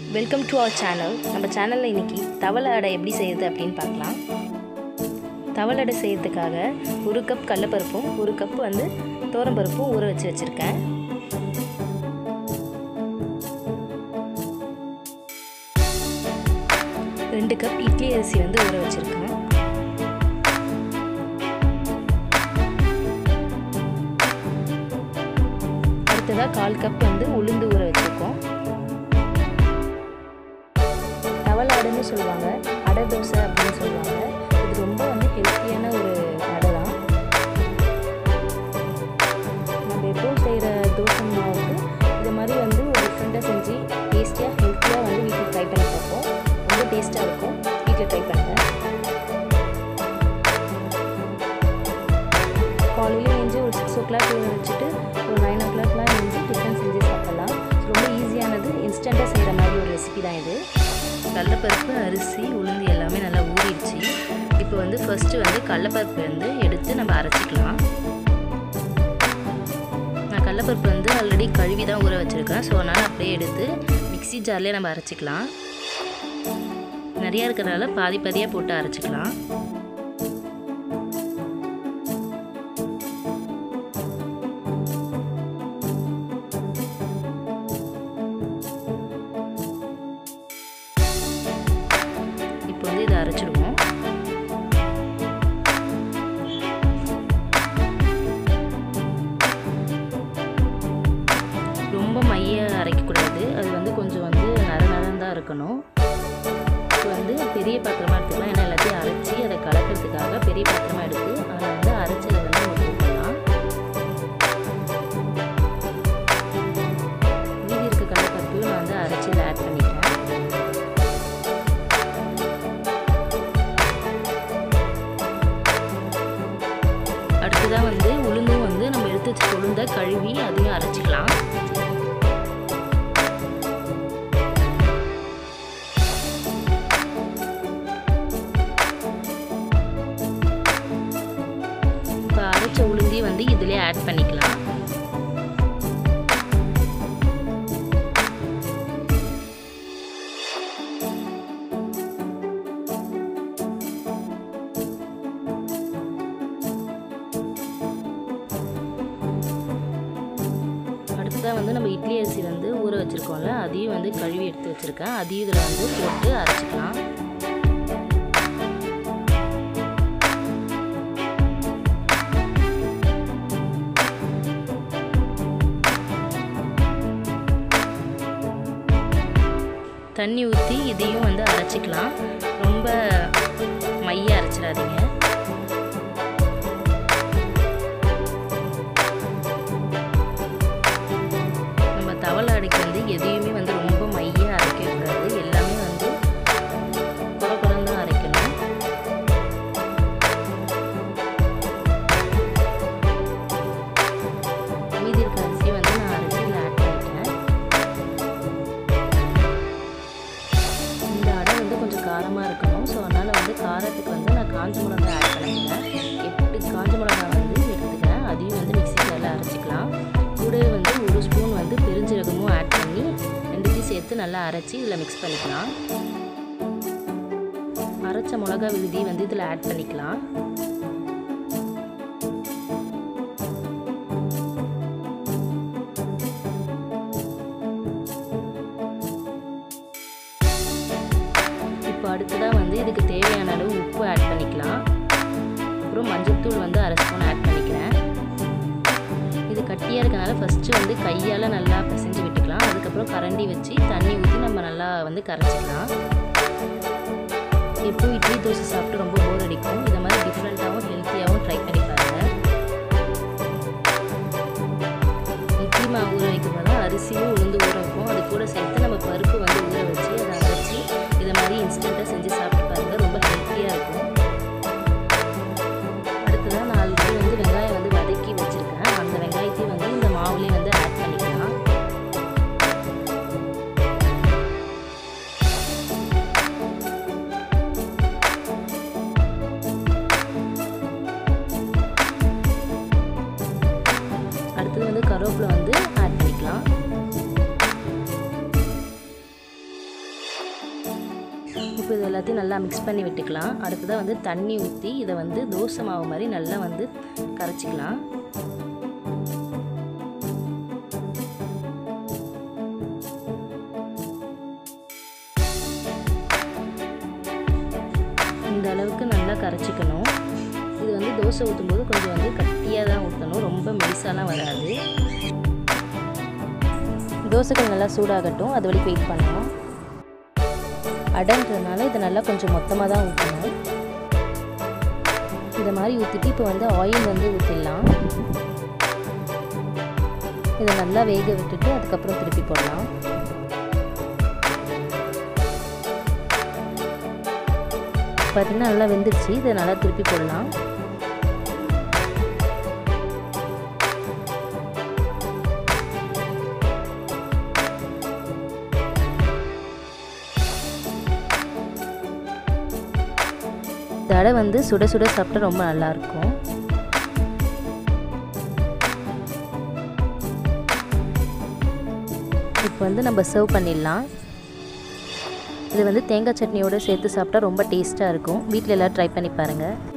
welcome to our channel நம்ம சேனலில் இன்றைக்கி தவளை அடை எப்படி செய்யுது அப்படின்னு பார்க்கலாம் தவளை அடை செய்யறதுக்காக ஒரு கப் கடலப்பருப்பும் ஒரு கப் வந்து பருப்பும் ஊற வச்சு வச்சுருக்கேன் ரெண்டு கப் இட்லி அரிசி வந்து ஊற வச்சுருக்கேன் அடுத்ததாக கால் கப் வந்து உளுந்து ஊற வச்சுருக்கோம் தவளை அடைன்னு சொல்லுவாங்க அடை தோசை அப்படின்னு சொல்லுவாங்க இது ரொம்ப வந்து ஹெல்த்தியான ஒரு அடை தான் நம்ம எப்பவும் செய்கிற தோசை மாவுக்கு இது மாதிரி வந்து ஒரு டிஃப்ரெண்ட்டாக செஞ்சு டேஸ்டியாக ஹெல்த்தியாக வந்து வீட்டில் ட்ரை பண்ணி பார்ப்போம் ரொம்ப டேஸ்ட்டாக இருக்கும் வீட்டில் ட்ரை பண்ணுங்கள் காலையில் எழுந்து ஒரு சிக்ஸ் ஓ கிளாக் வச்சுட்டு ஒரு நைன் ஓ கிளாக்லாம் எழுந்து டிஃபன் செஞ்சு சாப்பிட்லாம் ரொம்ப ஈஸியானது இன்ஸ்டண்ட்டாக செய்கிற மாதிரி ஒரு ரெசிபி தான் இது கடலப்பருப்பு அரிசி உளுந்து எல்லாமே நல்லா ஊறிடுச்சு இப்போ வந்து ஃபஸ்ட்டு வந்து கடலப்பருப்பு வந்து எடுத்து நம்ம அரைச்சிக்கலாம் நான் கடலப்பருப்பு வந்து ஆல்ரெடி கழுவி தான் ஊற வச்சுருக்கேன் ஸோ அதனால் அப்படியே எடுத்து மிக்ஸி ஜார்லேயே நம்ம அரைச்சிக்கலாம் நிறையா இருக்கிறனால பாதி பாதியாக போட்டு அரைச்சிக்கலாம் இப்போ வந்து இதை அரைச்சிடுவோம் ரொம்ப மைய அரைக்கக்கூடாது அது வந்து கொஞ்சம் வந்து நர நரம் தான் இருக்கணும் இப்போ வந்து பெரிய பாத்திரமாக எடுத்துக்கலாம் ஏன்னா எல்லாத்தையும் அரைச்சி அதை கலக்கிறதுக்காக பெரிய பாத்திரமாக எடுத்து அதில் வந்து அரைச்சதை வந்து நம்ம போட்டுக்கலாம் மீதி இருக்க கடலைப்பருப்பையும் நான் வந்து அரைச்சி ஆட் பண்ணிக்கிறேன் அடுத்ததாக வந்து உளுந்தும் வந்து நம்ம எடுத்து வச்ச உளுந்தை கழுவி அதையும் அரைச்சிக்கலாம் இப்போ அரைச்ச உளுந்தி வந்து இதிலே ஆட் பண்ணிக்கலாம் அடுத்ததாக வந்து நம்ம இட்லி அரிசி வந்து ஊற வச்சுருக்கோம்ல அதையும் வந்து கழுவி எடுத்து வச்சுருக்கேன் அதையும் இதில் வந்து போட்டு அரைச்சிக்கலாம் தண்ணி ஊற்றி இதையும் வந்து அரைச்சிக்கலாம் ரொம்ப மைய அரைச்சிடாதீங்க நம்ம தவளை அடைக்கு வந்து எதையுமே வந்து ரொம்ப மைய அரைக்க கூடாது எல்லாமே வந்து குறை குறைந்து தான் அரைக்கணும் மீதி இருக்க அரிசி வந்து நான் அரிசியில் ஆட் பண்ணிட்டேன் இந்த அடை வந்து கொஞ்சம் காரமாக இருக்கணும் ஸோ அதனால் வந்து காரத்துக்கு வந்து நான் காஞ்ச மிளகாய் ஆட் பண்ணிக்கிறேன் எப்படி காஞ்ச மிளகாய் வந்து எடுத்துக்கிறேன் அதையும் வந்து மிக்ஸி ஜாரில் அரைச்சிக்கலாம் கூடவே வந்து ஒரு ஸ்பூன் வந்து பெருஞ்சீரகமும் ஆட் பண்ணி ரெண்டுத்தையும் சேர்த்து நல்லா அரைச்சி இதில் மிக்ஸ் பண்ணிக்கலாம் அரைச்ச மிளகா விழுதி வந்து இதில் ஆட் பண்ணிக்கலாம் இப்போ அடுத்ததாக வந்து இதுக்கு தேவையான அளவு உப்பு ஆட் பண்ணிக்கலாம் அப்புறம் மஞ்சள்தூள் வந்து அரை ஸ்பூன் ஆட் பண்ணிக்கிறேன் இது கட்டியாக இருக்கனால ஃபஸ்ட்டு வந்து கையால் நல்லா பிசைஞ்சு விட்டுக்கலாம் அதுக்கப்புறம் கரண்டி வச்சு தண்ணி ஊற்றி நம்ம நல்லா வந்து கரைச்சிக்கலாம் எப்போ இட்லி தோசை சாப்பிட்டு ரொம்ப போர் அடிக்கும் இந்த மாதிரி டிஃப்ரெண்ட்டாகவும் ஹெல்த்தியாகவும் ட்ரை பண்ணி பாருங்கள் இட்லி மாவு ஊற வைக்கும் போது அரிசியும் உளுந்து ஊற வைப்போம் அது கூட சேர்த்து நம்ம பருப்பு வந்து ஊற வச்சு அதை அரைச்சி இதை மாதிரி இன்ஸ்டண்ட்டாக செஞ்சு சாப்பிட்டு பாருங்கள் ரொம்ப ஹெல்த்தியாக இருக்கும் அடுத்ததாக நான் ஆல்ரெடி வந்து வெங்காயம் வந்து வதக்கி வச்சுருக்கேன் அந்த வெங்காயத்தையும் வந்து இந்த மாவுலேயே வந்து ஆட் பண்ணிக்கலாம் அடுத்தது வந்து கருவேப்பிலை வந்து ஆட் பண்ணிக்கலாம் இப்போ இது எல்லாத்தையும் நல்லா மிக்ஸ் பண்ணி விட்டுக்கலாம் அடுத்ததாக வந்து தண்ணி ஊற்றி இதை வந்து தோசை மாவு மாதிரி நல்லா வந்து கரைச்சிக்கலாம் இந்த அளவுக்கு நல்லா கரைச்சிக்கணும் இது வந்து தோசை ஊற்றும்போது கொஞ்சம் வந்து கட்டியாக தான் ஊற்றணும் ரொம்ப மெலிசாலாம் வராது தோசைகள் நல்லா சூடாகட்டும் அது வரைக்கும் வெயிட் பண்ணலாம் அடன்றதுனால இதை நல்லா கொஞ்சம் மொத்தமாக தான் ஊற்றணும் இதை மாதிரி ஊற்றிட்டு இப்போ வந்து ஆயில் வந்து ஊற்றிடலாம் இதை நல்லா வேக விட்டுட்டு அதுக்கப்புறம் திருப்பி போடலாம் பார்த்தீங்கன்னா நல்லா வெந்துருச்சு இதை நல்லா திருப்பி போடலாம் இந்த அடை வந்து சுட சுட சாப்பிட்டா ரொம்ப நல்லாயிருக்கும் இப்போ வந்து நம்ம சர்வ் பண்ணிடலாம் இது வந்து தேங்காய் சட்னியோடு சேர்த்து சாப்பிட்டா ரொம்ப டேஸ்ட்டாக இருக்கும் வீட்டில் எல்லோரும் ட்ரை பண்ணி பாருங்கள்